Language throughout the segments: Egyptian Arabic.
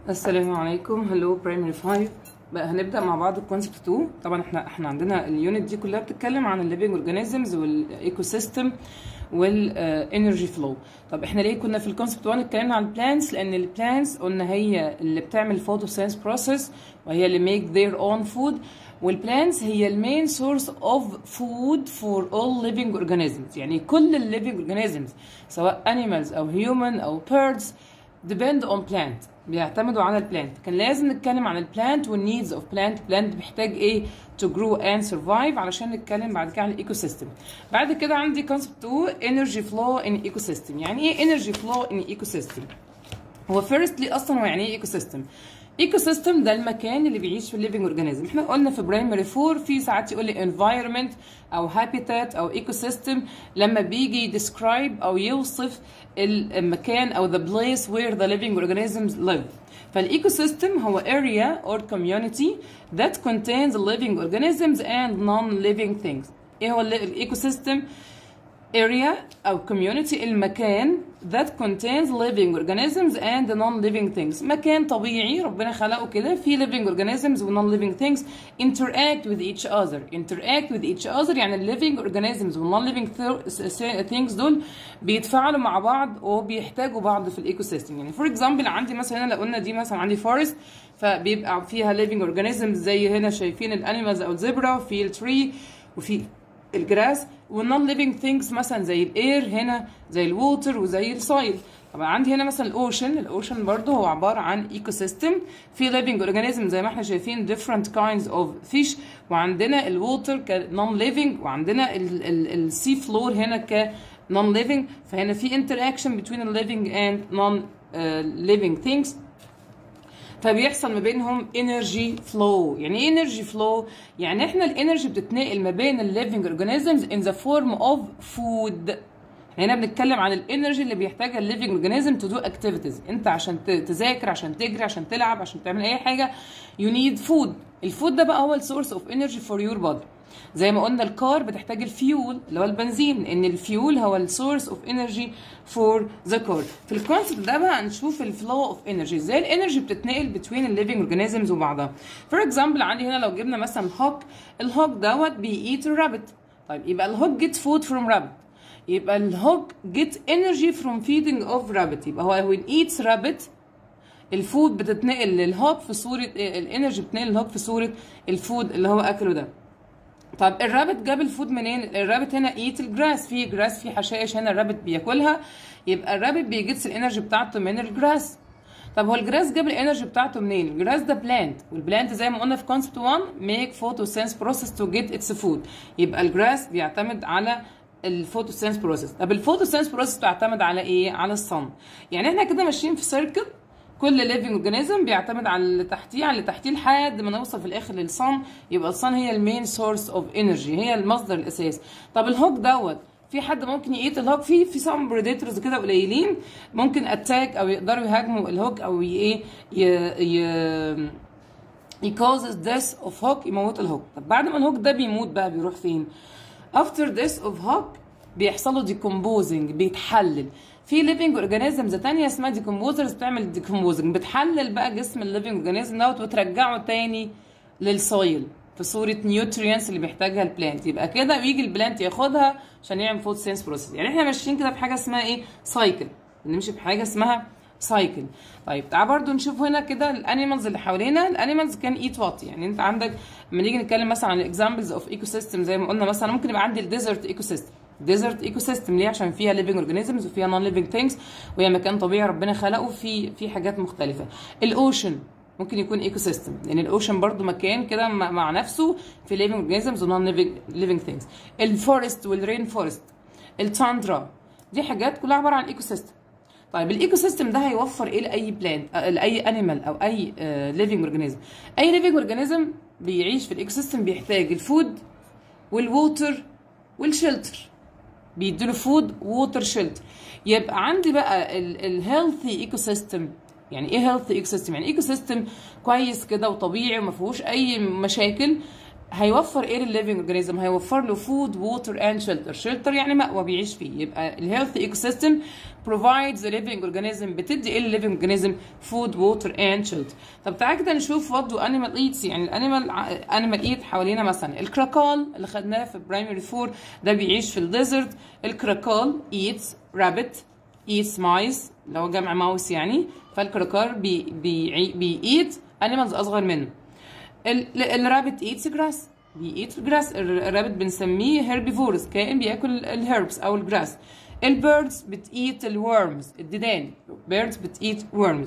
السلام عليكم هلو برايمري 5 بقى هنبدا مع بعض الكونسبت 2 طبعا احنا احنا عندنا اليونت دي كلها بتتكلم عن الليفنج اورجانيزمز والايكو سيستم والانرجي فلو طب احنا ليه كنا في الكونسبت 1 اتكلمنا عن البلانتس لان البلانتس قلنا هي اللي بتعمل فوتوسينس بروسيس وهي اللي ميك ذير اون فود والبلانتس هي المين سورس اوف فود فور اول ليفنج اورجانيزمز يعني كل الليفنج اورجانيزمز سواء انيمالز او هيومن او بيردز depend on plant بيعتمدوا على البلانت كان لازم نتكلم عن البلانت والنيدز اوف بلانت بلانت محتاج ايه to grow and survive علشان نتكلم بعد كده عن الايكو سيستم بعد كده عندي concept 2 energy flow in ecosystem يعني ايه energy flow in ecosystem هو firstly اصلا هو يعني ايه ايكو سيستم ايكو سيستم ده المكان اللي بيعيش في الليفنج اورجانيزم احنا قلنا في برايمري 4 في ساعات يقول لي environment او habitat او ايكو سيستم لما بيجي describe او يوصف المكان او the place where the living organisms live فالايكو سيستم هو area or community that contains living organisms and non-living things ايه هو الايكو سيستم area أو community المكان that contains living organisms and non-living things مكان طبيعي ربنا خلقه كده فيه living organisms و non-living things interact with each other interact with each other يعني ال living organisms و non-living things دول بيتفاعلوا مع بعض وبيحتاجوا بعض في الايكو سيستم يعني for example عندي مثلا هنا لو قلنا دي مثلا عندي forest فبيبقى فيها living organisms زي هنا شايفين الانيمالز او الزبرة وفي التري وفي الجراس والنون ليفينج ثينجز مثلا زي الاير هنا زي الووتر وزي السويل طبعا عندي هنا مثلا الاوشن الاوشن برضه هو عباره عن ايكو سيستم في ليفينج اورجانيزم زي ما احنا شايفين different kinds of fish وعندنا الووتر كنون ليفينج وعندنا السي فلور هنا ك non living فهنا في interaction between the living and non uh, living things فبيحصل ما بينهم انرجي فلو يعني ايه انرجي فلو يعني احنا الانرجي بتتنقل ما بين الليفنج اورجانيزمز ان ذا فورم اوف فود هنا بنتكلم عن الانرجي اللي بيحتاجها الليفنج اورجانيزم تو دو اكتيفيتيز انت عشان تذاكر عشان تجري عشان تلعب عشان تعمل اي حاجه يو نيد فود الفود ده بقى هو السورس اوف انرجي فور يور بودي زي ما قلنا الكار بتحتاج الفيول اللي هو البنزين ان الفيول هو السورس اوف انرجي فور ذا كار في الكونسبت ده بقى هنشوف الفلو اوف انرجي ازاي الانرجي بتتنقل بين الليفنج اورجانيزمز وبعضها فور اكزامبل عندي هنا لو جبنا مثلا هوك الهوك دوت بييت الرابت طيب يبقى الهوك جيت فود فروم رابت يبقى الهوك جيت انرجي فروم فيدنج اوف رابت يبقى هو وين ايتس رابت الفود بتتنقل للهوك في صوره الانرجي بتتنقل للهوك في صوره الفود اللي هو اكله ده طب الرابت جاب الفود منين؟ الرابت هنا ايت الجراس في جراس في حشائش هنا الرابت بياكلها يبقى الرابت بيجيتس الانرجي بتاعته من الجراس طب هو الجراس جاب الانرجي بتاعته منين؟ الجراس ده بلانت والبلانت زي ما قلنا في كونسبت 1 ميك فوتوسينس بروسيس تو جيت اتس فود يبقى الجراس بيعتمد على الفوتوسينس بروسيس طب الفوتوسينس بروسيس بتعتمد على ايه؟ على الصن يعني احنا كده ماشيين في سيركل كل ليفنج اورجانيزم بيعتمد على اللي تحتيه على اللي تحتيه لحد ما نوصل في الاخر للصن يبقى الصن هي المين سورس اوف انرجي هي المصدر الاساسي طب الهوك دوت في حد ممكن يقيت الهوك في في سام بريديتورز كده قليلين ممكن اتاك او يقدروا يهاجموا الهوك او ايه يكوزز ديس اوف هوك يموت الهوك طب بعد ما الهوك ده بيموت بقى بيروح فين افتر ديس اوف هوك بيحصل له ديكومبوزنج بيتحلل في ليفنج اورجانيزمز تانية اسمها ديكومبوزرز بتعمل ديكومبوزنج بتحلل بقى جسم الليفنج اورجانيزم دوت وترجعه تاني للسويل في صوره نيوتريانس اللي بيحتاجها البلانت يبقى كده بيجي البلانت ياخدها عشان يعمل فود سينس بروسيس يعني احنا ماشيين كده في حاجه اسمها ايه سايكل بنمشي في حاجه اسمها سايكل طيب تعال برضو نشوف هنا كده الانيمالز اللي حوالينا الانيمالز كان ايت وات يعني انت عندك لما نيجي نتكلم مثلا عن الاكزامبلز اوف ايكو سيستم زي ما قلنا مثلا ممكن يبقى عندي الديزرت ايكو سيستم ديزرت ايكو سيستم ليه عشان فيها ليفنج اورجانيزمز وفيها نون ليفنج ثينجز وهي مكان طبيعي ربنا خلقه في في حاجات مختلفه الاوشن ممكن يكون ايكو سيستم لان يعني الاوشن برضو مكان كده مع نفسه في ليفنج اورجانيزمز ونون ليفنج ثينجز الفورست والرين فورست التاندرا دي حاجات كلها عباره عن ايكو سيستم طيب الايكو سيستم ده هيوفر ايه لاي بلانت لاي انيمال او اي ليفنج اورجانيزم اي ليفنج اورجانيزم بيعيش في الايكو سيستم بيحتاج الفود والووتر والشلتر بيديله فود ووتر شيلتر يبقى عندي بقى الهيلثي ايكو سيستم يعني ايه هيلثي ايكو سيستم يعني ايكو سيستم كويس كده وطبيعي وما فيهوش اي مشاكل هيوفر ايه للليفنج اورجانيزم هيوفر له فود ووتر اند شيلتر شيلتر يعني مأوى بيعيش فيه يبقى الهيلث ايكو سيستم provides the living organism بتدي ايه للليفنج اورجانيزم فود ووتر اند شيلتر طب تعالى كده نشوف وات دو انيمال ايتس يعني الانيمال انيمال ايت حوالينا مثلا الكراكال اللي خدناه في برايمري فور ده بيعيش في الديزرت الكراكال ايتس رابت ايتس مايس اللي هو جمع ماوس يعني فالكراكال بي بي بيئيت انيمالز اصغر منه الرابت ايتس جراس بيئيت جراس الرابت بنسميه هيربيفورس كائن بياكل الهيربس او الجراس البيردز بتايت الورمز الديدان بيردز بتايت ورمز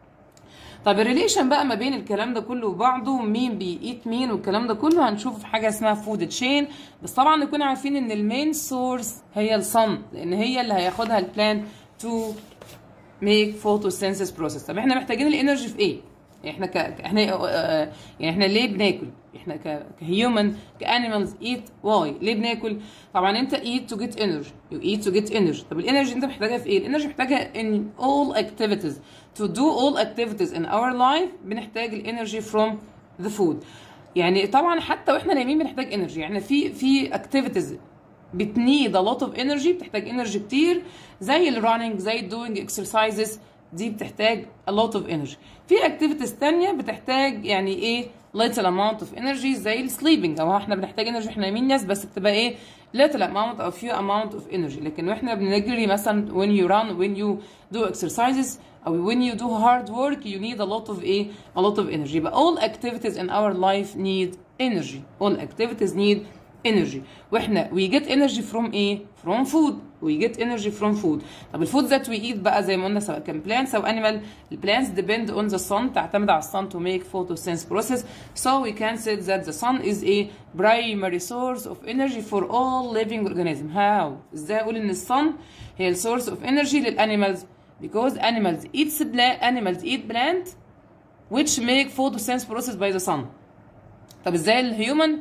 طب الريليشن بقى ما بين الكلام ده كله وبعضه مين بيقيت مين والكلام ده كله هنشوف في حاجه اسمها فود تشين بس طبعا نكون عارفين ان المين سورس هي الصن لان هي اللي هياخدها البلان تو ميك فوتوسينثيس بروسيس طب احنا محتاجين الانرجي في ايه؟ احنا ك احنا يعني احنا ليه بناكل؟ احنا ك كهيومن كانيمالز ايت واي ليه بناكل؟ طبعا انت ايت تو جيت انرجي يو ايت تو جيت انرجي طب الانرجي انت محتاجها في ايه؟ الانرجي محتاجها in all activities to do all activities in our life بنحتاج الانرجي from the food يعني طبعا حتى واحنا نايمين بنحتاج انرجي يعني في في activities بتنيد a lot of energy بتحتاج انرجي كتير زي الراننج زي doing exercises دي بتحتاج a lot of energy في activities تانية بتحتاج يعني ايه little amount of energy زي السليبنج او احنا بنحتاج انرجي احنا نايمين ناس بس بتبقى ايه little amount or few amount of energy لكن واحنا بنجري مثلا when you run when you do exercises او when you do hard work you need a lot of ايه a lot of energy but all activities in our life need energy all activities need energy واحنا we get energy from ايه from food we get energy from food طب الفود that we eat بقى زي ما قلنا سواء كان plants او animal the plants depend on the sun تعتمد على الصن to make photosynthesis process so we can say that the sun is a primary source of energy for all living organism how ازاي اقول ان الصن هي ال source of energy للانيمالز because animals eat plant animals eat plant which make photosynthesis process by the sun طب ازاي الهيومن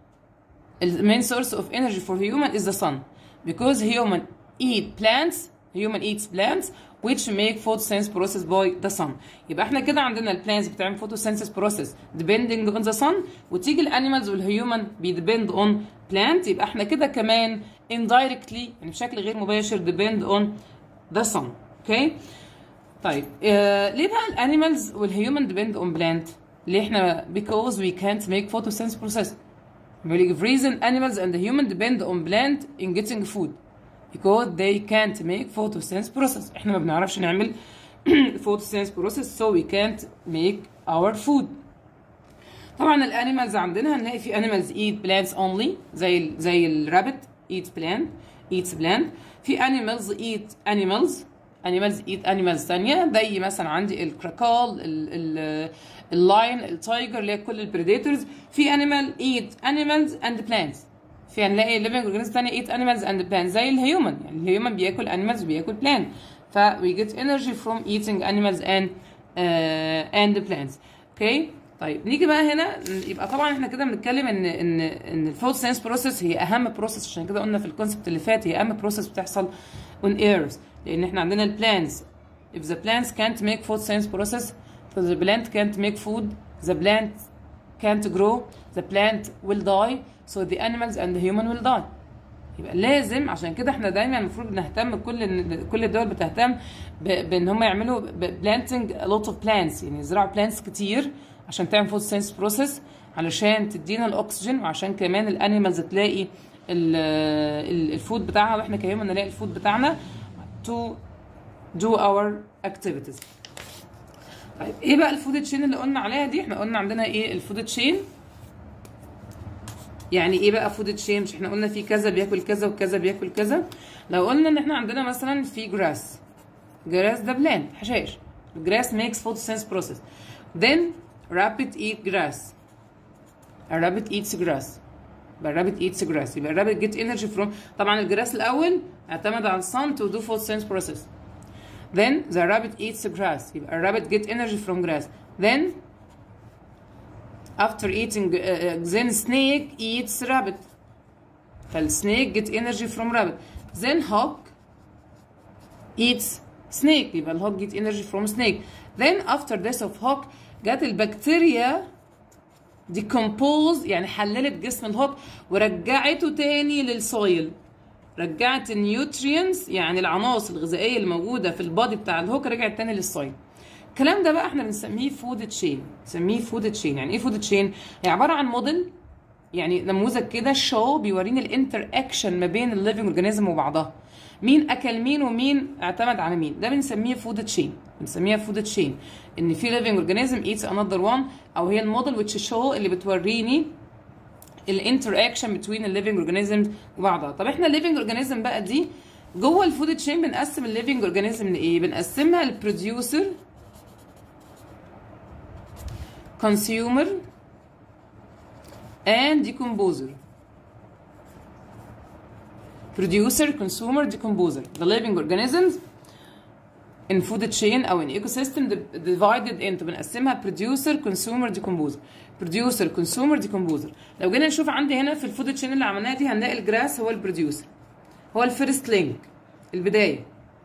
the main source of energy for human is the sun because human eat plants human eats plants which make photosynthesis process by the sun يبقى احنا كده عندنا البلانتس بتعمل photosynthesis process depending on the sun وتيجي الانيمالز والهيومن بيدبند on plant يبقى احنا كده كمان indirectly يعني بشكل غير مباشر depend on the sun اوكي okay? طيب آه ليه بقى الانيمالز والهيومن depend on plant ليه احنا because we can't make photosynthesis process Really reason animals and the human depend on plant in getting food because they can't make photosynthesis process احنا ما بنعرفش نعمل photosynthesis process so we can't make our food طبعا الانيمالز عندنا هنلاقي في animals eat plants only زي زي الرابت eats plant eats plant في animals eat animals animals eat animals ثانية زي مثلا عندي الكراكال اللاين التايجر اللي هي كل البريديتورز في animal eat animals and plants في هنلاقي living organisms ثانية eat animals and plants زي الهيومن يعني الهيومن بياكل animals وبياكل plant ف we get energy from eating animals and uh, and plants اوكي okay? طيب نيجي بقى هنا يبقى طبعا احنا كده بنتكلم ان ان ان الفوتوسينس بروسيس هي اهم بروسيس عشان كده قلنا في الكونسبت اللي فات هي اهم بروسيس بتحصل on earth لان احنا عندنا البلانتس if the plants can't make photosynthesis process so the plant can't make food the plant can't grow the plant will die so the animals and the human will die يبقى لازم عشان كده احنا دايما المفروض نهتم كل كل الدول بتهتم بان هم يعملوا planting a lot of plants يعني يزرعوا plants كتير عشان تعمل photosynthesis process علشان تدينا الاكسجين وعشان كمان الانيمالز تلاقي الفود بتاعها واحنا كمان نلاقي الفود بتاعنا to do our activities طيب ايه بقى الفود تشين اللي قلنا عليها دي احنا قلنا عندنا ايه الفود تشين يعني ايه بقى فود تشين مش احنا قلنا في كذا بياكل كذا وكذا بياكل كذا لو قلنا ان احنا عندنا مثلا في جراس جراس ده بلانت حشائش الجراس makes photosynthesis process then rabbit eat grass a rabbit eats grass يبقى الرابت eats grass يبقى الرابت get energy from طبعا الجراس الاول اعتمد على الصن to do photosynthesis process then the rabbit eats grass يبقى الرابت get energy from grass then after eating uh, then snake eats rabbit فالسنيك get energy from rabbit then hawk eats snake يبقى الهوك get energy from snake then after death of hawk جت البكتيريا decompose يعني حللت جسم الهوك ورجعته تاني للسويل رجعت النيوترينز يعني العناصر الغذائيه اللي موجوده في البادي بتاع الهوك رجعت تاني للسويل الكلام ده بقى احنا بنسميه فود تشين بنسميه فود تشين يعني ايه فود تشين هي عباره عن موديل يعني نموذج كده شو بيوريني الانتر اكشن ما بين الليفنج اورجانيزم وبعضها مين اكل مين ومين اعتمد على مين ده بنسميه فود تشين بنسميها فود تشين ان في ليفنج اورجانيزم ايتس انذر وان او هي الموديل ويتش شو اللي بتوريني الانتر اكشن بتوين الليفنج اورجانيزم وبعضها طب احنا الليفنج اورجانيزم بقى دي جوه الفود تشين بنقسم الليفنج اورجانيزم لايه بنقسمها للبروديوسر consumer and decomposer producer consumer decomposer the living organisms in food chain او in ecosystem divided into بنقسمها producer consumer decomposer producer consumer decomposer لو جينا نشوف عندي هنا في الفود تشين اللي عملناها دي هنلاقي الجراس هو البروديوسر هو الفيرست لينك البدايه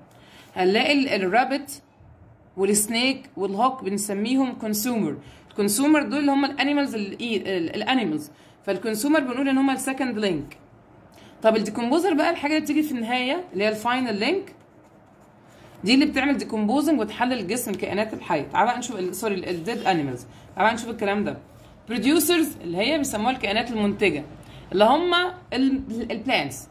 هنلاقي الرابت والسنيك والهوك بنسميهم كونسيومر الكونسيومر دول اللي هم الانيمالز الانيمالز فالكونسيومر بنقول ان هم السكند لينك طب الديكومبوزر بقى الحاجه اللي بتيجي في النهايه اللي هي الفاينل لينك دي اللي بتعمل ديكومبوزنج وتحلل جسم الكائنات الحيه تعال بقى نشوف سوري الديد انيمالز تعال بقى نشوف الكلام ده بروديوسرز اللي هي بيسموها الكائنات المنتجه اللي هم البلانتس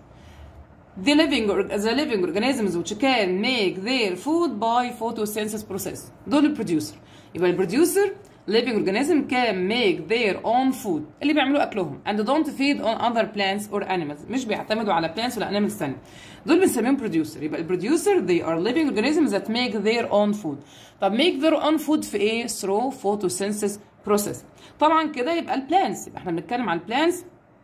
The living, the living organisms which can make their food by photosynthesis process دول البروديوسر يبقى البروديوسر living organism can make their own food اللي بيعملوا اكلهم and don't feed on other plants or animals مش بيعتمدوا على plants ولا animals ثانيه دول بنسميهم producer يبقى البروديوسر they are living organisms that make their own food طب make their own food في ايه through photosynthesis process طبعا كده يبقى البلانتس يبقى احنا بنتكلم عن البلانتس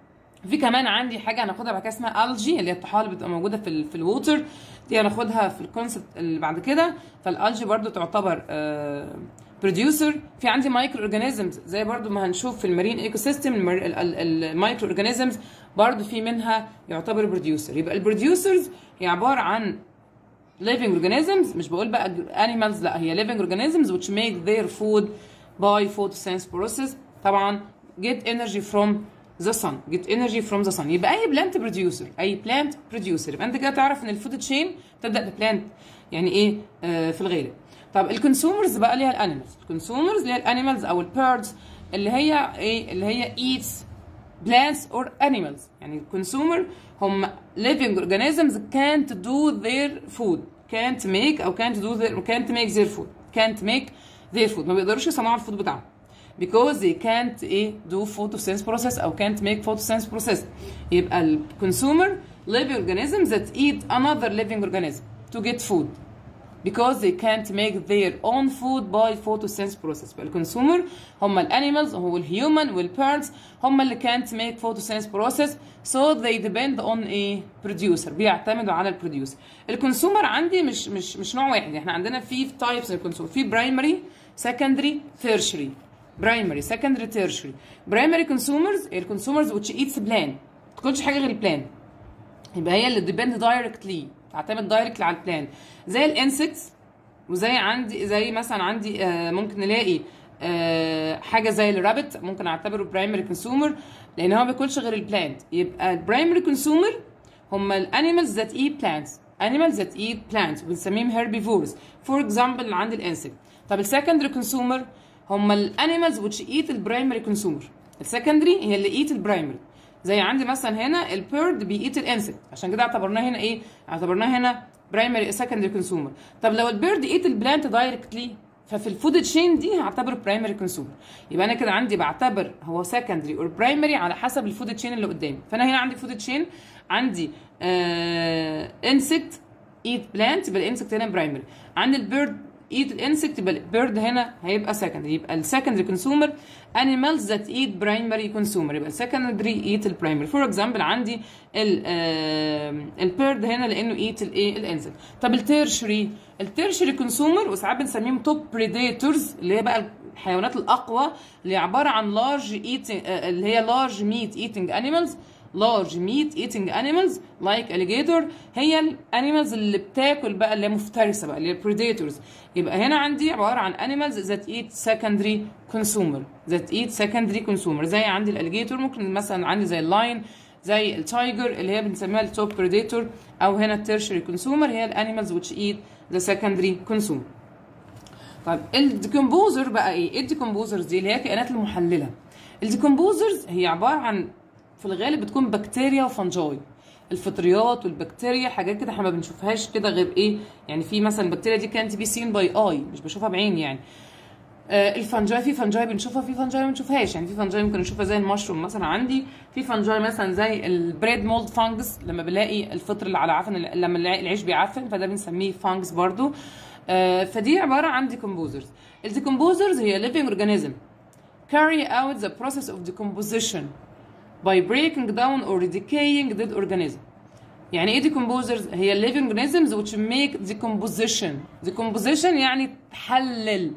في كمان عندي حاجه هناخدها بعد كده اسمها الجي اللي هي الطحالب اللي بتبقى موجوده في ال في الووتر دي هناخدها في الكونسبت اللي بعد كده فالالجي برضو تعتبر آه بروديوسر في عندي مايكرو اورجانيزمز زي برضو ما هنشوف في المارين ايكو سيستم المايكرو اورجانيزمز برضو في منها يعتبر بروديوسر يبقى البروديوسرز هي عباره عن living organisms مش بقول بقى animals لا هي living organisms which make their food by photosynthesis process طبعا get energy from the sun get energy from the sun يبقى اي بلانت بروديوسر اي بلانت بروديوسر يبقى انت كده تعرف ان الفود تشين تبدا ببلانت يعني ايه آه في الغالب طب الكونسيومرز بقى اللي هي الانيمالز الكونسيومرز اللي هي الانيمالز او البيردز اللي هي ايه اللي هي eats plants or animals يعني الكونسيومر هم living organisms can't do their food can't make او can't do their can't make their food can't make their food ما بيقدروش يصنعوا الفود بتاعهم because they can't ايه do photosynthesis process او can't make photosynthesis process يبقى الكونسيومر living organisms that eat another living organism to get food because they can't make their own food by photosynthesis process فالكونسيومر هم الانيمالز هو الهيومن والبيرنتس هم اللي can't make photosynthesis process so they depend on a producer بيعتمدوا على البروديوسر الكونسيومر عندي مش مش مش نوع واحد احنا عندنا في تايبس الكونسيومر في برايمري سكندري tertiary برايمري سكندري tertiary برايمري كونسيومرز الكونسيومرز which eats plant ما تاكلش حاجه غير البلان يبقى هي اللي depend directly تعتمد دايركتلي على البلان زي الانسكتس وزي عندي زي مثلا عندي آه ممكن نلاقي آه حاجه زي الرابت ممكن اعتبره برايمري كونسيومر لان هو ما بياكلش غير البلانت يبقى البرايمري كونسيومر هم الانيمالز ذات ايت بلانتس animals that eat plants بنسميهم herbivores فور اكزامبل عند الانسكت طب السكندري كونسيومر هم الانيمالز which eat البرايمري كونسيومر السكندري هي اللي ايت البرايمري زي عندي مثلا هنا البيرد بيقيت الانسكت عشان كده اعتبرناه هنا ايه اعتبرناه هنا برايمري سكندري كونسيومر طب لو البيرد ايت البلانت دايركتلي ففي الفود تشين دي هعتبره برايمري كونسيومر يبقى انا كده عندي بعتبر هو سكندري اور برايمري على حسب الفود تشين اللي قدامي فانا هنا عندي فود تشين عندي انسكت ايت بلانت يبقى الانسكت هنا برايمري عندي البيرد ايت الانسكت يبقى البيرد هنا هيبقى سكندري يبقى السكندري كونسيومر animals that eat primary consumer يبقى secondary eat البرايمري فور اكزامبل عندي البيرد هنا لانه ايت الايه الانسكت طب التيرشري التيرشري كونسيومر وساعات بنسميهم توب بريديتورز اللي هي بقى الحيوانات الاقوى اللي عباره عن لارج ايتنج اللي هي لارج ميت ايتنج انيمالز large meat eating animals like alligator هي الانيمالز اللي بتاكل بقى اللي هي مفترسه بقى اللي هي predators يبقى هنا عندي عباره عن animals that eat secondary consumer that eat secondary consumer زي عندي الاليجيتور ممكن مثلا عندي زي اللاين زي التايجر اللي هي بنسميها التوب بريديتور او هنا التيرشري كونسيومر هي الانيمالز which eat the secondary consumer طيب الديكمبوزر بقى ايه؟ ايه الديكمبوزرز دي اللي هي الكائنات المحلله الديكمبوزرز هي عباره عن في الغالب بتكون بكتيريا وفنجاي الفطريات والبكتيريا حاجات كده احنا ما بنشوفهاش كده غير ايه يعني في مثلا البكتيريا دي كانت بي سين باي اي مش بشوفها بعيني يعني آه الفنجاي في فنجاي بنشوفها في فنجاي ما بنشوفهاش يعني في فنجاي ممكن نشوفها زي المشروم مثلا عندي في فنجاي مثلا زي البريد مولد فانجس لما بنلاقي الفطر اللي على عفن لما نلاقي العيش بيعفن فده بنسميه فانجس برضو آه فدي عباره عن ديكمبوزرز الديكمبوزرز هي living organism carry out the process of decomposition by breaking down or decaying dead organism يعني ايه decomposers هي living organisms which make decomposition decomposition يعني تحلل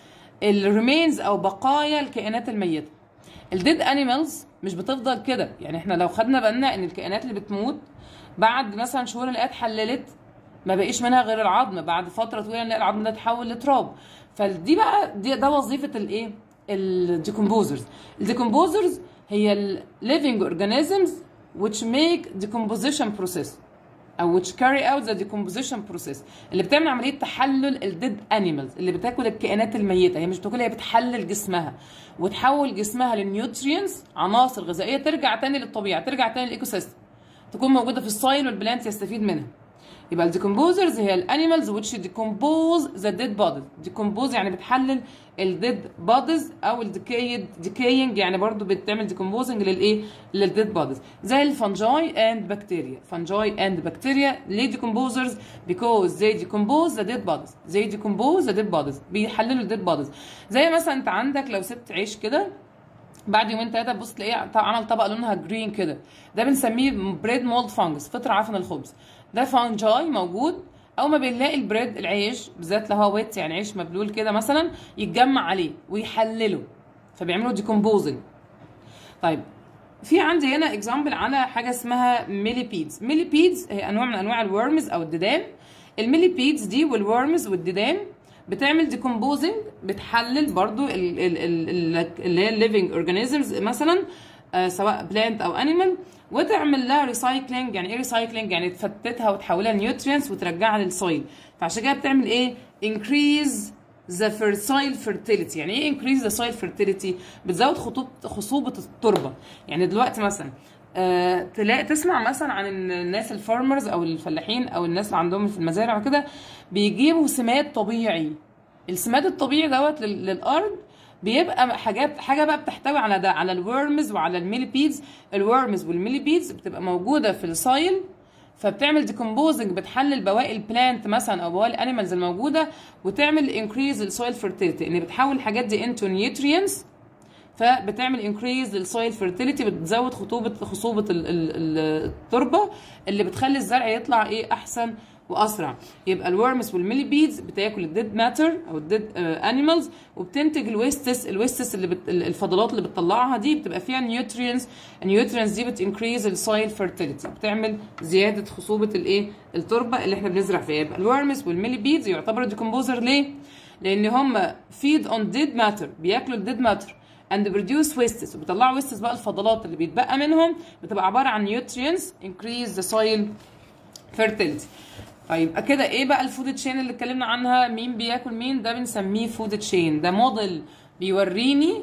الريمينز او بقايا الكائنات الميته الديد انيمالز مش بتفضل كده يعني احنا لو خدنا بالنا ان الكائنات اللي بتموت بعد مثلا شهور نلاقيها اتحللت ما بقيش منها غير العظم بعد فتره طويله نلاقي العظم ده اتحول لتراب فدي بقى دي ده وظيفه الايه الديكمبوزرز الديكمبوزرز هي living organisms which make decomposition process او which carry out the decomposition process اللي بتعمل عمليه تحلل الديد انيمالز اللي بتاكل الكائنات الميته هي مش بتاكل هي بتحلل جسمها وتحول جسمها للنيوترينز عناصر غذائيه ترجع تاني للطبيعه ترجع تاني للايكو سيستم تكون موجوده في السايل والبلانت يستفيد منها يبقى الديكمبوزرز هي الانيمالز which decompose the dead bodies decompose يعني بتحلل الديد بوديز او الديكيد ديكينج يعني برضو بتعمل ديكومبوزنج للايه للديد بوديز زي الفنجاي اند بكتيريا فنجاي اند بكتيريا ليه ديكومبوزرز because they decompose the dead bodies they decompose the dead bodies بيحللوا الديد بوديز زي مثلا انت عندك لو سبت عيش كده بعد يومين ثلاثه تبص تلاقيه عمل طبقه لونها جرين كده ده بنسميه بريد مولد فانجس فطر عفن الخبز ده فانجاي موجود اول ما بنلاقي البريد العيش بالذات لو هو ويت يعني عيش مبلول كده مثلا يتجمع عليه ويحلله فبيعملوا ديكومبوزنج طيب في عندي هنا اكزامبل على حاجه اسمها ميليبيدز ميليبيدز هي انواع من انواع الورمز او الديدان الميليبيدز دي والورمز والديدان بتعمل ديكومبوزنج بتحلل برضو اللي هي الليفنج اورجانيزمز مثلا آه سواء بلانت او انيمال وتعمل لها ريسايكلينج يعني ايه ريسايكلينج يعني تفتتها وتحولها لنيوترينتس وترجعها للسويل فعشان كده بتعمل ايه increase the fertile fertility يعني ايه increase the soil fertility بتزود خطوط خصوبة التربة يعني دلوقتي مثلا آه تلاقي تسمع مثلا عن الناس الفارمرز او الفلاحين او الناس اللي عندهم في المزارع وكده بيجيبوا سماد طبيعي السماد الطبيعي دوت للارض بيبقى حاجات حاجه بقى بتحتوي على ده على الورمز وعلى الميليبيدز الورمز والميليبيدز بتبقى موجوده في السايل فبتعمل ديكومبوزنج بتحلل بواقي البلانت مثلا او بواقي الانيمالز الموجوده وتعمل انكريز السويل فيرتيليتي ان بتحول الحاجات دي انتو نيوترينز فبتعمل انكريز للسويل فيرتيليتي بتزود خطوبه خصوبه التربه اللي بتخلي الزرع يطلع ايه احسن واسرع يبقى الورمز والميليبيدز بتاكل الديد ماتر او الديد انيمالز وبتنتج الويستس الويستس اللي بت... الفضلات اللي بتطلعها دي بتبقى فيها نيوترينز النيوترينز دي بتنكريز السويل فيرتيليتي بتعمل زياده خصوبه الايه التربه اللي احنا بنزرع فيها يبقى الورمز والميليبيدز يعتبروا ديكومبوزر ليه لان هم فيد اون ديد ماتر بياكلوا الديد ماتر and produce wastes وبيطلعوا wastes بقى الفضلات اللي بيتبقى منهم بتبقى عباره عن nutrients increase the soil fertility طيب كده ايه بقى الفود تشين اللي اتكلمنا عنها مين بياكل مين ده بنسميه فود تشين ده موديل بيوريني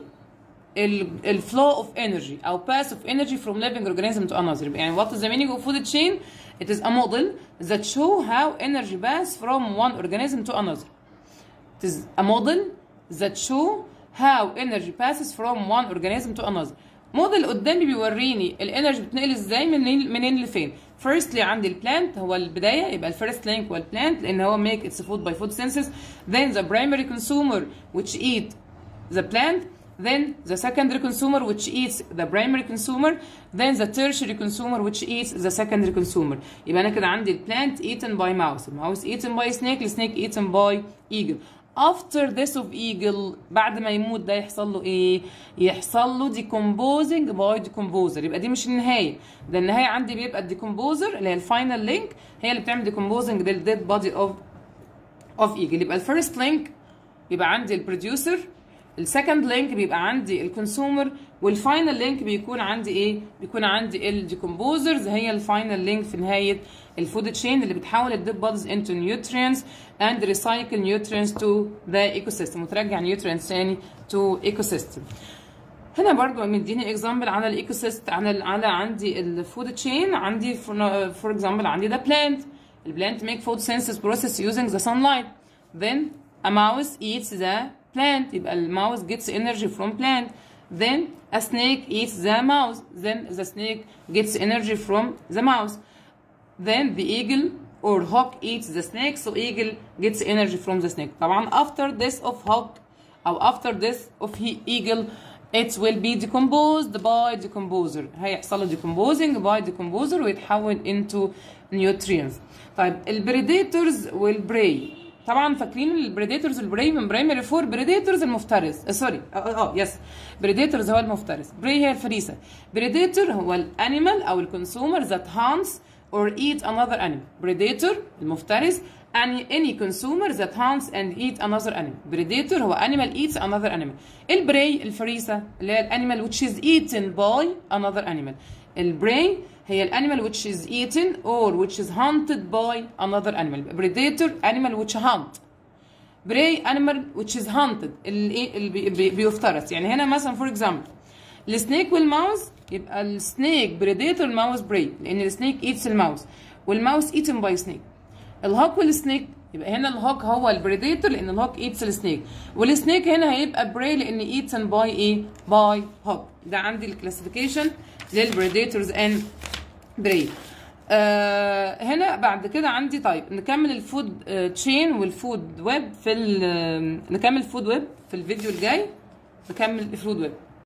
الفلو اوف انرجي او باس اوف انرجي from living organism to another يعني what is the meaning of food chain it is a model that show how energy pass from one organism to another it is a model that show how energy passes from one organism to another موديل قدامي بيوريني الانرجي بتنقل ازاي منين منين لفين firstly عندي البلانت هو البدايه يبقى الفيرست لينك هو البلانت لان هو make its food by photosynthesis then the primary consumer which eat the plant then the secondary consumer which eats the primary consumer then the tertiary consumer which eats the secondary consumer يبقى انا كده عندي البلانت eaten by mouse الماوس eaten by snake السنيك eaten by eagle after death of eagle بعد ما يموت ده يحصل له ايه يحصل له decomposing by decomposer يبقى دي مش النهايه ده النهايه عندي بيبقى الديكمبوزر اللي هي الفاينل لينك هي اللي بتعمل decomposing للديد بودي اوف اوف ايجل يبقى الفيرست لينك يبقى عندي البروديوسر السكند لينك بيبقى عندي الكونسيومر والفاينل لينك بيكون عندي ايه بيكون عندي الديكمبوزرز هي الفاينل لينك في نهايه الفود تشين اللي بتحول الديد بوديز انتو نيوترينز اند ريسايكل نيوترينز تو ذا ايكو سيستم وترجع نيوترينز ثاني تو ايكو سيستم هنا برضو مديني اكزامبل على الايكو سيستم على على عندي الفود تشين عندي فور اكزامبل عندي ده بلانت البلانت make photosynthesis process using the sunlight then a mouse eats the plant يبقى الماوس gets energy from plant then a snake eats the mouse then the snake gets energy from the mouse then the eagle or hawk eats the snake so eagle gets energy from the snake طبعا after this of hawk أو after this of he eagle it will be decomposed by decomposer هيحصل له decomposing by decomposer ويتحول into nutrients طيب البريديتورز والبراي طبعا فاكرين البريديتورز والبراي من برايمري فور بريديتورز المفترس آه سوري اه اه يس بريديتورز هو المفترس براي هي الفريسه بريديتور هو الانيمال او الكونسومر ذات هانس or eat another animal predator المفترس any any consumer that hunts and eat another animal predator هو animal eats another animal البراي الفريسة اللي هي الانيمال which is eaten by another animal البراي هي الانيمال which is eaten or which is hunted by another animal predator animal which hunt براي animal which is hunted اللي, اللي بي- بي- بيفترس يعني هنا مثلا فور example السنيك والماوس يبقى السنيك بريديتور الماوس براي لان السنيك ايتس الماوس والماوس ايتن باي سنيك الهوك والسنيك يبقى هنا الهوك هو البريديتور لان الهوك ايتس السنيك والسنيك هنا هيبقى براي لان ايتن باي ايه باي هوك ده عندي الكلاسيفيكيشن للبريديتورز اند براي آه هنا بعد كده عندي طيب نكمل الفود تشين والفود ويب في ال- نكمل الفود ويب في الفيديو الجاي نكمل الفود ويب